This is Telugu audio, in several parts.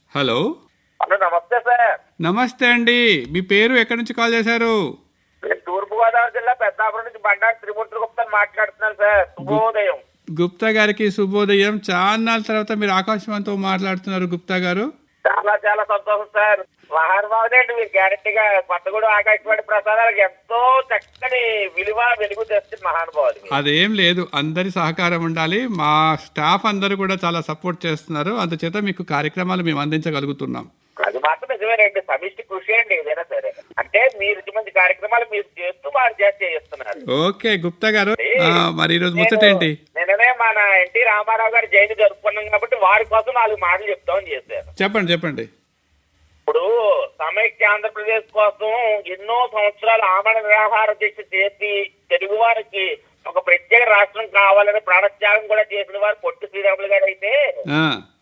హలో హలో నమస్తే సార్ నమస్తే అండి మీ పేరు ఎక్కడి నుంచి కాల్ చేశారు నేను తూర్పుగోదావరి జిల్లా పెద్దాపురం నుంచి బండారు త్రిమూర్తి గుప్తా మాట్లాడుతున్నాను సార్ శుభోదయం గుప్తా గారికి శుభోదయం చాలా తర్వాత మీరు ఆకాశవాణితో మాట్లాడుతున్నారు గుప్తా గారు చాలా చాలా సంతోషం సార్ మహానుభావులేండి మీరు గ్యారెంటీగా కొత్తగూడెం ఆకాశవాణి ప్రసారాలకు ఎంతో చక్కని విలువ వెలుగు తెస్తుంది మహానుభావులు మీరు. అదేం లేదు అందరి సహకారం ఉండాలి మా స్టాఫ్ అందరూ కూడా చాలా సపోర్ట్ చేస్తున్నారు అందుచేత మీకు కార్యక్రమాలు మేము అందించగలుగుతున్నాం అది మాత్రం నిజమేనండి సమిష్టి కృషి అండి ఏదైనా సరే అంటే మీరు ఇంటి మంచి కార్యక్రమాలు మీరు చేస్తూ వారు చేసి చేస్తున్నారు ఓకే గుప్తా గారు ఆ, మరి ఈరోజు ముచ్చటేంటి నిన్ననే మన ఎన్టీ రామారావు గారి జయంతి జరుపుకున్నాం కాబట్టి వారి కోసం నాలుగు మాటలు చెప్తామని చేశారు చెప్పండి చెప్పండి ఇప్పుడు సమైక్య ఆంధ్రప్రదేశ్ కోసం ఎన్నో సంవత్సరాలు ఆమరణ నిరాహార దీక్ష చేసి తెలుగు వారికి ఒక ప్రత్యేక రాష్ట్రం కావాలని ప్రాణత్యాగం కూడా చేసిన వారు పొట్టి శ్రీరాములు గారు అయితే ఆ,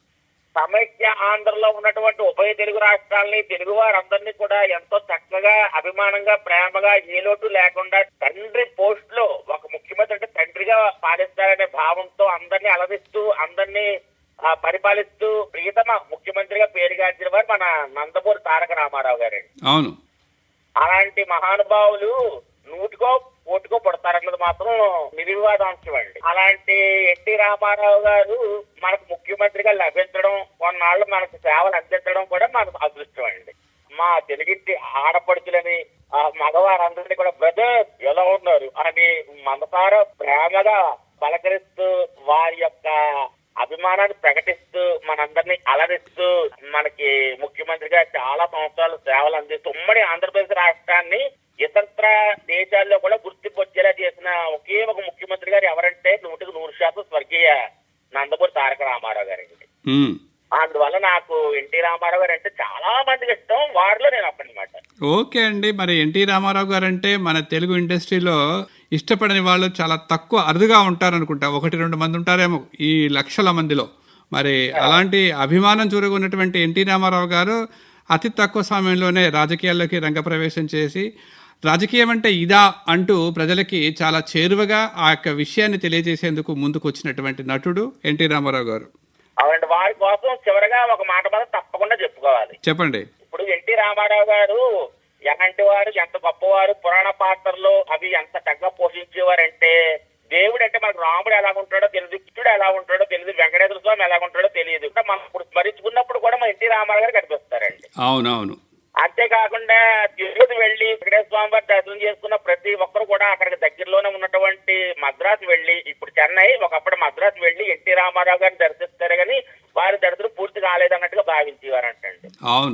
సమైక్య ఆంధ్రలో ఉన్నటువంటి ఉభయ తెలుగు రాష్ట్రాలని తెలుగు వారందరినీ కూడా ఎంతో చక్కగా అభిమానంగా ప్రేమగా ఏ లోటు లేకుండా తండ్రి పోస్ట్ లో ఒక ముఖ్యమంత్రి అంటే తండ్రిగా పాలిస్తారనే భావంతో అందరినీ అలరిస్తూ అందరినీ ఆ, పరిపాలిస్తూ ప్రియతమ ముఖ్యమంత్రిగా పేరుగాంచిన వారు మన నందమూరి తారక రామారావు గారండి అవును అలాంటి మహానుభావులు నూటికో కోటికో పుడతారన్నది మాత్రం నిర్వివాదాంశం అండి అలాంటి ఎన్టీ రామారావు గారు మనకు ముఖ్యమంత్రిగా లభించడం కొన్నాళ్ళు మనకు సేవలు అందించడం కూడా మనకు అదృష్టం అండి మా తెలుగింటి ఆడపడుచులని ఆ మగవారందరినీ కూడా బ్రదర్ ఎలా ఉన్నారు అని మనసార ప్రేమగా పలకరిస్తూ వారి యొక్క అభిమానాన్ని ప్రకటిస్తూ మనందరినీ అలరిస్తూ మనకి ముఖ్యమంత్రిగా చాలా సంవత్సరాలు సేవలు అందిస్తూ ఉమ్మడి ఆంధ్రప్రదేశ్ రాష్ట్రాన్ని ఇతరత్ర దేశాల్లో కూడా గుర్తింపు వచ్చేలా చేసిన ఒకే ఒక ముఖ్యమంత్రి గారు ఎవరంటే నూటికి నూరు శాతం స్వర్గీయ నందమూరి తారక రామారావు గారండి ఉమ్. అందువల్ల నాకు ఎన్టీ రామారావు గారు అంటే చాలా మందికి ఇష్టం వారిలో నేను ఒక్కనమాట ఓకే అండి మరి ఎన్టీ రామారావు గారు అంటే మన తెలుగు ఇండస్ట్రీలో ఇష్టపడని వాళ్ళు చాలా తక్కువ అరుదుగా ఉంటారనుకుంటా ఒకటి రెండు మంది ఉంటారేమో ఈ లక్షల మందిలో మరి అలాంటి అభిమానం చూరగొన్నటువంటి ఎన్టీ రామారావు గారు అతి తక్కువ సమయంలోనే రాజకీయాల్లోకి రంగప్రవేశం చేసి రాజకీయం అంటే ఇదా అంటూ ప్రజలకి చాలా చేరువగా ఆ యొక్క విషయాన్ని తెలియజేసేందుకు ముందుకు వచ్చినటువంటి నటుడు ఎన్టీ రామారావు గారు అవునండి వారి కోసం చివరగా ఒక మాట మాత్రం తప్పకుండా చెప్పుకోవాలి చెప్పండి ఇప్పుడు ఎన్టీ రామారావు గారు ఎలాంటి వారు ఎంత గొప్పవారు పురాణ పాత్రలు అవి ఎంత చక్కగా పోషించేవారంటే దేవుడు అంటే మనకు రాముడు ఎలా ఉంటాడో తెలియదు కృష్ణుడు ఎలా ఉంటాడో తెలియదు వెంకటేశ్వర స్వామి ఎలా ఉంటాడో తెలియదు అంటే మనం ఇప్పుడు స్మరించుకున్నప్పుడు కూడా మన ఎన్టీ రామారావు గారు కనిపిస్తారండి అవునవును అంతేకాకుండా తిరుపతి వెళ్లి వెంకటేశ్వర స్వామి వారి దర్శనం చేసుకున్న ప్రతి ఒక్కరు కూడా అక్కడికి దగ్గరలోనే ఉన్నటువంటి మద్రాసు వెళ్లి ఇప్పుడు చెన్నై ఒకప్పుడు మద్రాసు వెళ్లి ఎన్టీ రామారావు గారిని దర్శిస్తారు కానీ వారి దర్శనం పూర్తి కాలేదన్నట్టుగా భావించేవారంటండి అవును